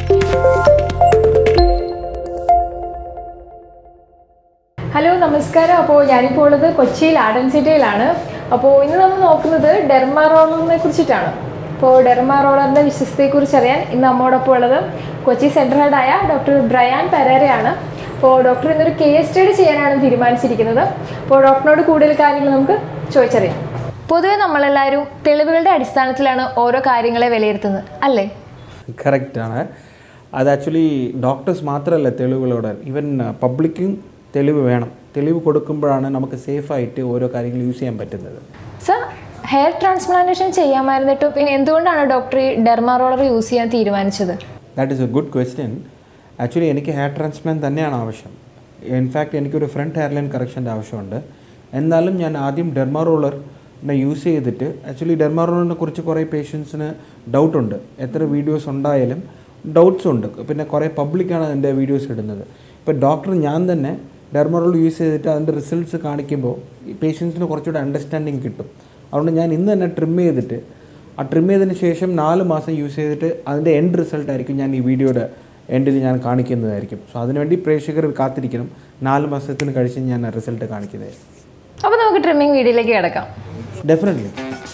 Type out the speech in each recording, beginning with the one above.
hello നമസ്കാരം അപ്പോൾ ഞാനിപ്പോൾ ഉള്ളത് കൊച്ചിയിൽ ആഡൻ സിറ്റിയിലാണ് അപ്പോൾ ഇന്ന് നമ്മൾ നോക്കുന്നത് ഡെർമാ റോളറിനെ കുറിച്ചിട്ടാണ് അപ്പോൾ ഡെർമാ റോളറിൻ്റെ വിശസ്തയെക്കുറിച്ച് അറിയാൻ ഇന്ന് നമ്മോടൊപ്പം ഉള്ളത് കൊച്ചി സെൻട്രൽ ഹെഡായ ഡോക്ടർ ബ്രയാൻ പെരേരയാണ് അപ്പോൾ ഡോക്ടർ ഇന്നൊരു കേസ് സ്റ്റഡി ചെയ്യാനാണ് തീരുമാനിച്ചിരിക്കുന്നത് അപ്പോൾ ഡോക്ടറിനോട് കൂടുതൽ കാര്യങ്ങൾ നമുക്ക് ചോദിച്ചറിയാം പൊതുവെ നമ്മളെല്ലാവരും തെളിവുകളുടെ അടിസ്ഥാനത്തിലാണ് ഓരോ കാര്യങ്ങളെ വിലയിരുത്തുന്നത് അല്ലേ കറക്റ്റാണ് അത് ആക്ച്വലി ഡോക്ടേഴ്സ് മാത്രമല്ല തെളിവുകളോട് ഈവൻ പബ്ലിക്കും തെളിവ് വേണം തെളിവ് കൊടുക്കുമ്പോഴാണ് നമുക്ക് സേഫായിട്ട് ഓരോ കാര്യങ്ങൾ യൂസ് ചെയ്യാൻ പറ്റുന്നത് സർ ഹെയർ ട്രാൻസ്പ്ലാന്റേഷൻ ചെയ്യാമായിരുന്നിട്ടും പിന്നെ എന്തുകൊണ്ടാണ് ഡോക്ടർ ഈ ഡെർമാ റോളർ യൂസ് ചെയ്യാൻ തീരുമാനിച്ചത് that is a good question actually എനിക്ക് ഹെയർ ട്രാൻസ്പ്ലാന്റ് തന്നെയാണ് ആവശ്യം ഇൻഫാക്റ്റ് എനിക്കൊരു ഫ്രണ്ട് ഹെയർ ലൈൻ കറക്ഷൻ്റെ ആവശ്യമുണ്ട് എന്നാലും ഞാൻ ആദ്യം ഡെർമാറോളറിനെ യൂസ് ചെയ്തിട്ട് ആക്ച്വലി ഡെർമാറോളറിനെ കുറിച്ച് കുറേ പേഷ്യൻസിന് ഡൗട്ടുണ്ട് എത്ര വീഡിയോസ് ഉണ്ടായാലും ഡൗട്ട്സ് ഉണ്ട് പിന്നെ കുറേ പബ്ലിക്കാണ് എൻ്റെ വീഡിയോസ് ഇടുന്നത് ഇപ്പോൾ ഡോക്ടർ ഞാൻ തന്നെ ഡെർമറോൾ യൂസ് ചെയ്തിട്ട് അതിൻ്റെ റിസൾട്ട്സ് കാണിക്കുമ്പോൾ ഈ പേഷ്യൻസിന് കുറച്ചുകൂടെ അണ്ടർസ്റ്റാൻഡിങ് കിട്ടും അതുകൊണ്ട് ഞാൻ ഇന്ന് തന്നെ ട്രിം ചെയ്തിട്ട് ആ ട്രിം ചെയ്തതിന് ശേഷം നാല് മാസം യൂസ് ചെയ്തിട്ട് അതിൻ്റെ എൻഡ് റിസൾട്ട് ആയിരിക്കും ഞാൻ ഈ വീഡിയോയുടെ എൻഡിൽ ഞാൻ കാണിക്കുന്നതായിരിക്കും സോ അതിനുവേണ്ടി പ്രേക്ഷകർ കാത്തിരിക്കണം നാല് മാസത്തിന് കഴിച്ച് ഞാൻ റിസൾട്ട് കാണിക്കുന്നതായിരിക്കും അപ്പോൾ നമുക്ക് ട്രിമ്മിങ് വീഡിയോയിലേക്ക് കിടക്കാം ഡെഫിനറ്റ്ലി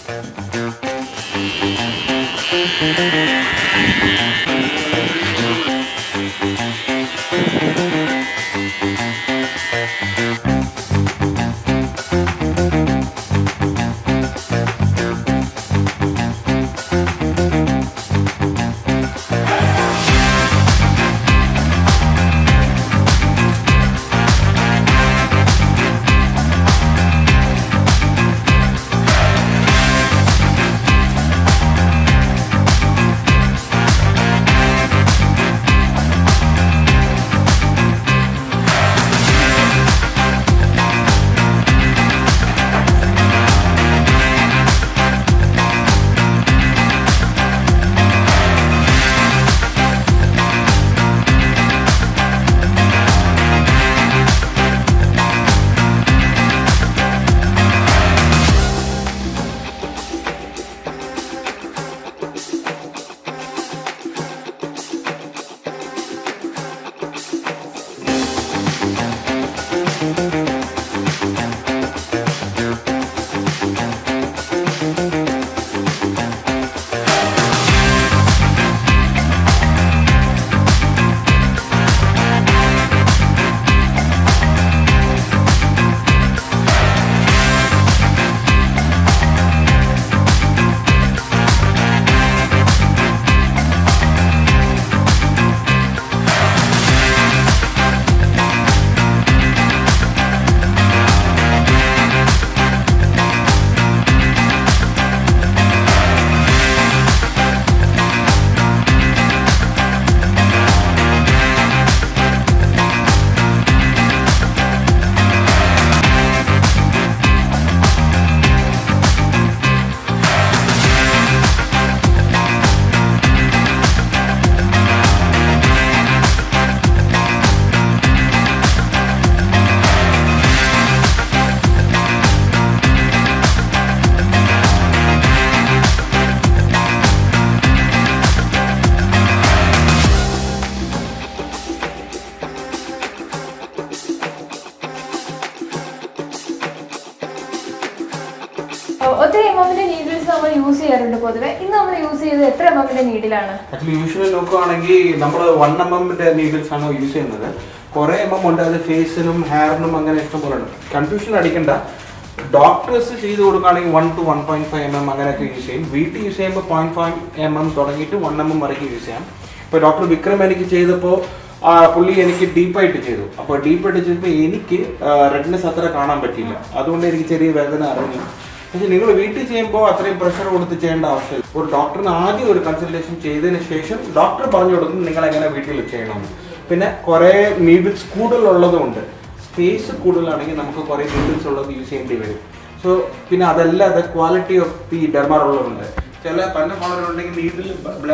ഒത്തിരി എം എമ്മിന്റെ നീഡിൽസ് നമ്മൾ യൂസ് ചെയ്യാറുണ്ട് പൊതുവെ ഇന്ന് നമ്മൾ യൂസ് ചെയ്തത് എത്ര എം എമ്മിന്റെ നീഡിലാണ് ആക്ച്വലി യൂഷ്വലി നോക്കുകയാണെങ്കിൽ നമ്മൾ വൺ എം എമ്മിൻ്റെ നീഡിൽസ് ആണ് യൂസ് ചെയ്യുന്നത് കുറേ എം എം ഉണ്ട് അത് ഫേസിനും ഹെയറിനും അങ്ങനെ ഇഷ്ടംപോലെ ഉണ്ട് കൺഫ്യൂഷൻ അടിക്കണ്ട ഡോക്ടേഴ്സ് ചെയ്ത് കൊടുക്കുകയാണെങ്കിൽ one two one point five M M അങ്ങനെയൊക്കെ യൂസ് ചെയ്യും വീട്ടിൽ യൂസ് ചെയ്യുമ്പോൾ പോയിന്റ് ഫൈവ് എം എം തുടങ്ങിയിട്ട് വൺ എം എം വരയ്ക്ക് യൂസ് ചെയ്യാം ഇപ്പോൾ ഡോക്ടർ വിക്രം എനിക്ക് ചെയ്തപ്പോൾ ആ, പുള്ളി എനിക്ക് ഡീപ്പായിട്ട് ചെയ്തു അപ്പോൾ ഡീപ്പായിട്ട് ചെയ്തപ്പോൾ എനിക്ക് റെഡ്നെസ് അത്ര കാണാൻ പറ്റിയില്ല അതുകൊണ്ട് എനിക്ക് ചെറിയ വേദന അറിഞ്ഞു പക്ഷെ നിങ്ങൾ വീട്ടിൽ ചെയ്യുമ്പോൾ അത്രയും പ്രഷർ കൊടുത്ത് ചെയ്യേണ്ട ആവശ്യമില്ല ഒരു ഡോക്ടറിന് ആദ്യം ഒരു കൺസൾട്ടേഷൻ ചെയ്തതിന് ശേഷം ഡോക്ടർ പറഞ്ഞു കൊടുക്കും നിങ്ങൾ എങ്ങനെ വീട്ടിൽ ചെയ്യണമെന്ന് പിന്നെ കുറേ നീഡിൽസ് കൂടുതലുള്ളതുകൊണ്ട് സ്പേസ് കൂടുതലാണെങ്കിൽ നമുക്ക് കുറേ നീഡിൽസ് ഉള്ളത് യൂസ് ചെയ്യേണ്ടി വരും സോ പിന്നെ അതല്ലാതെ ക്വാളിറ്റി ഓഫ് ദി ഡെർമാറോളർ ഉണ്ട് ചില പന്ന കളർ ഉണ്ടെങ്കിൽ നീഡിൽ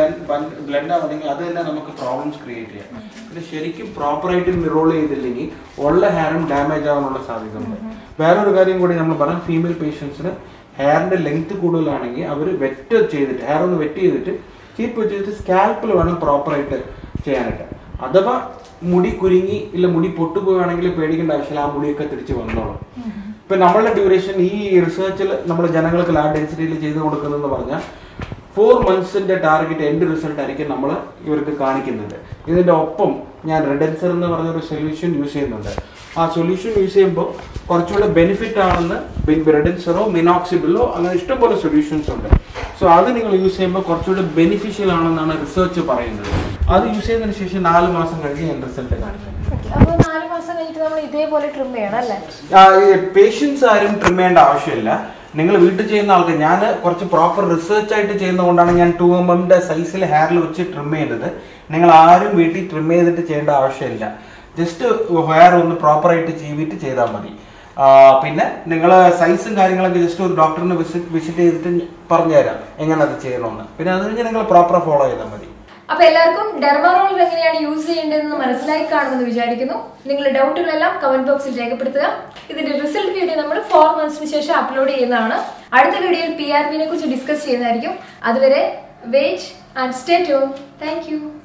ബ്ലെൻഡ് ആവുന്നെങ്കിൽ അത് തന്നെ നമുക്ക് പ്രോബ്ലംസ് ക്രിയേറ്റ് ചെയ്യാം പിന്നെ ശരിക്കും പ്രോപ്പറായിട്ട് റോൾ ചെയ്തില്ലെങ്കിൽ ഉള്ള ഹെയറും ഡാമേജ് ആവാനുള്ള സാധ്യത ഉണ്ട് വേറൊരു കാര്യം കൂടി നമ്മൾ പറയാം ഫീമെയിൽ പേഷ്യൻസിന് ഹെയറിന്റെ ലെങ്ത് കൂടുതലാണെങ്കിൽ അവർ വെറ്റ് ചെയ്തിട്ട് ഹെയർ ഒന്ന് വെറ്റ് ചെയ്തിട്ട് ചീപ്പ് ചെയ്തിട്ട് സ്കാൽപ്പിൽ വേണം പ്രോപ്പറായിട്ട് ചെയ്യാനായിട്ട് അഥവാ മുടി കുരുങ്ങി ഇല്ല മുടി പൊട്ടുപോവുകയാണെങ്കിൽ പേടിക്കേണ്ട ആവശ്യമില്ല ആ മുടിയൊക്കെ തിരിച്ച് വന്നോളും ഇപ്പൊ നമ്മളുടെ ഡ്യൂറേഷൻ ഈ റിസർച്ചിൽ നമ്മൾ ജനങ്ങൾക്ക് ലാബ് ഡെൻസിറ്റിയിൽ ചെയ്ത് കൊടുക്കുന്നതെന്ന് പറഞ്ഞാൽ ഫോർ മന്ത്സിന്റെ ടാർഗറ്റ് എൻഡ് റിസൾട്ട് ആയിരിക്കും നമ്മൾ ഇവർക്ക് കാണിക്കുന്നത് ഇതിന്റെ ഒപ്പം ഞാൻ റെഡൻസർ എന്ന് പറഞ്ഞ ഒരു സൊല്യൂഷൻ യൂസ് ചെയ്യുന്നുണ്ട് ആ സൊല്യൂഷൻ യൂസ് ചെയ്യുമ്പോൾ കുറച്ചുകൂടെ ബെനിഫിറ്റ് ആണെന്ന് റെഡൻസറോ മിനോക്സിബിളോ അങ്ങനെ ഇഷ്ടംപോലെ സൊല്യൂഷൻസ് ഉണ്ട് സോ അത് നിങ്ങൾ യൂസ് ചെയ്യുമ്പോൾ കുറച്ചുകൂടെ ബെനിഫിഷ്യൽ ആണെന്നാണ് റിസർച്ച് പറയുന്നത് അത് യൂസ് ചെയ്തതിന് ശേഷം നാല് മാസം കഴിഞ്ഞ് ഞാൻ റിസൾട്ട് കാണിക്കാം അപ്പോൾ നാല് മാസം കഴിഞ്ഞിട്ട് നമ്മൾ ഇതേപോലെ ട്രിം ചെയ്യണം അല്ലേ പേഷ്യൻസ് ആരും ട്രിം ചെയ്യേണ്ട ആവശ്യമില്ല നിങ്ങൾ വീട്ടിൽ ചെയ്യുന്ന ആൾക്ക് ഞാൻ കുറച്ച് പ്രോപ്പർ റിസർച്ച് ആയിട്ട് ചെയ്യുന്നതുകൊണ്ടാണ് ഞാൻ ടു എം എമ്മിന്റെ സൈസിൽ ഹെയറിൽ വെച്ച് ട്രിം ചെയ്യുന്നത് നിങ്ങൾ ആരും വീട്ടിൽ ട്രിം ചെയ്തിട്ട് ചെയ്യേണ്ട ആവശ്യമില്ല ജസ്റ്റ് ഹെയർ ഒന്ന് പ്രോപ്പർ ആയിട്ട് ചെയ്തിട്ട് ചെയ്താൽ മതി ആ, പിന്നെ നിങ്ങൾ സൈസും കാര്യങ്ങളൊക്കെ ജസ്റ്റ് ഒരു ഡോക്ടറിനെ വിസിറ്റ് വിസിറ്റ് ചെയ്തിട്ട് പറഞ്ഞുതരാം എങ്ങനെ അത് ചെയ്യണമെന്ന് പിന്നെ അത് കഴിഞ്ഞ് നിങ്ങൾ പ്രോപ്പർ ഫോളോ ചെയ്താൽ മതി അപ്പൊ എല്ലാവർക്കും ഡെർമാറോൾ എങ്ങനെയാണ് യൂസ് ചെയ്യേണ്ടതെന്ന് മനസ്സിലാക്കി കാണുമെന്ന് വിചാരിക്കുന്നു നിങ്ങളുടെ ഡൗട്ടുകളെല്ലാം കമന്റ് ബോക്സിൽ രേഖപ്പെടുത്തുക ഇതിന്റെ റിസൾട്ട് വീഡിയോ നമ്മൾ ഫോർ മന്ത്സിന് ശേഷം അപ്ലോഡ് ചെയ്യുന്നതാണ് അടുത്ത വീഡിയോയിൽ പി ആർ ബിനെ കുറിച്ച് ഡിസ്കസ് ചെയ്യുന്നതായിരിക്കും അതുവരെ wait and stay tune thank U